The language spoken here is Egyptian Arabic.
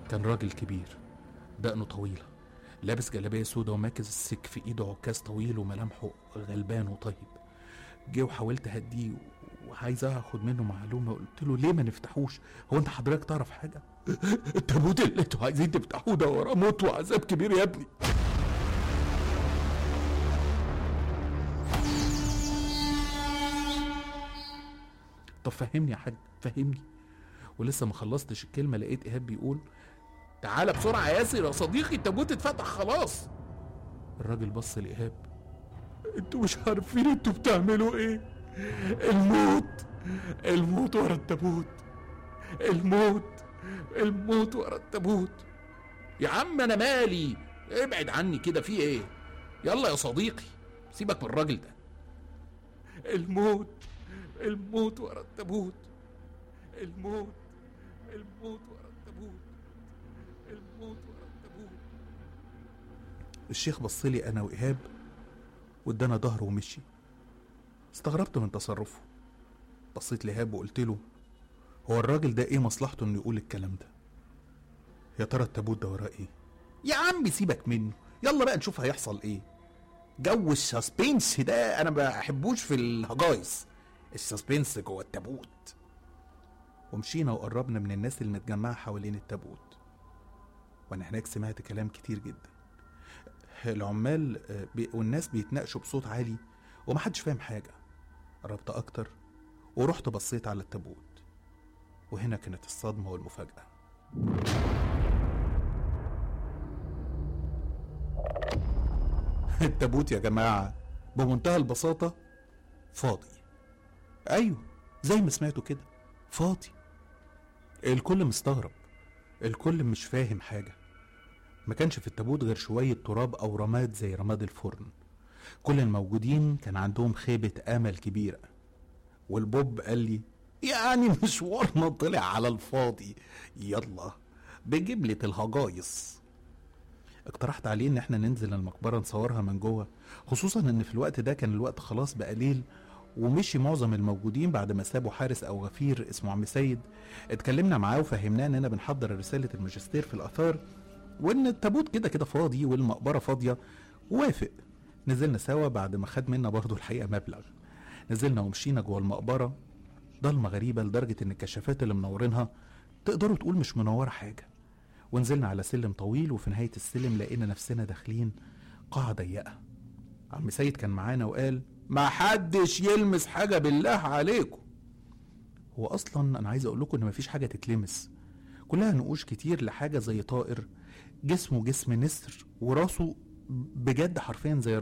كان راجل كبير دقنه طويلة لابس جلابية سودا وماكس السك في ايده عكاز طويل وملامحه غلبان وطيب جه وحاولت اهديه وعايز اخد منه معلومة قلت له ليه ما نفتحوش هو انت حضرتك تعرف حاجة التابوت اللي انتوا عايزين تفتحوه ده وراه موت وعذاب كبير يا ابني طب فهمني يا حاج فهمني ولسه ما خلصتش الكلمة لقيت إيهاب بيقول تعالى بسرعة يا ياسر يا صديقي التابوت اتفتح خلاص الراجل بص لإيهاب انتوا مش عارفين انتوا بتعملوا ايه الموت الموت ورا التابوت الموت الموت ورا التابوت يا عم انا مالي ابعد عني كده في ايه يلا يا صديقي سيبك من الراجل ده الموت الموت ورا التابوت الموت الموت ورا التابوت الموت ورا التابوت الشيخ بص لي انا وايهاب وادانا ظهره ومشي استغربت من تصرفه بصيت لإيهاب وقلت له هو الراجل ده ايه مصلحته انه يقول الكلام ده يا ترى التابوت ده وراه ايه يا عم سيبك منه يلا بقى نشوف هيحصل ايه جو السسبنس ده انا ما بحبوش في الهجايز السسبنس جوه التابوت ومشينا وقربنا من الناس اللي متجمعة حوالين التابوت وانا هناك سمعت كلام كتير جدا العمال آه، بي- والناس بيتناقشوا بصوت عالي ومحدش فاهم حاجة قربت أكتر ورحت بصيت على التابوت وهنا كانت الصدمة والمفاجأة التابوت يا جماعة بمنتهى البساطة فاضي أيوه زي ما سمعتوا كده فاضي الكل مستغرب الكل مش فاهم حاجة ما كانش في التابوت غير شوية تراب أو رماد زي رماد الفرن كل الموجودين كان عندهم خيبة أمل كبيرة والبوب قال لي يعني مشوارنا طلع على الفاضي يلا بجبلة الهجايص اقترحت عليه ان احنا ننزل المقبرة نصورها من جوه خصوصا ان في الوقت ده كان الوقت خلاص بقى ليل ومشي معظم الموجودين بعد ما سابوا حارس او غفير اسمه عم سيد اتكلمنا معاه وفهمناه اننا بنحضر رسالة الماجستير في الاثار وان التابوت كده كده فاضي والمقبرة فاضية وافق نزلنا سوا بعد ما خد منا برضه الحقيقة مبلغ نزلنا ومشينا جوه المقبرة ضلمة غريبة لدرجة ان الكشافات اللي منورينها تقدروا تقول مش منورة حاجة ونزلنا على سلم طويل وفي نهاية السلم لقينا نفسنا داخلين قاعة ضيقة عم سيد كان معانا وقال ما حدش يلمس حاجة بالله عليكم هو اصلا انا عايز اقول لكم ان مفيش حاجة تتلمس كلها نقوش كتير لحاجة زي طائر جسمه جسم نسر وراسه بجد حرفيا زي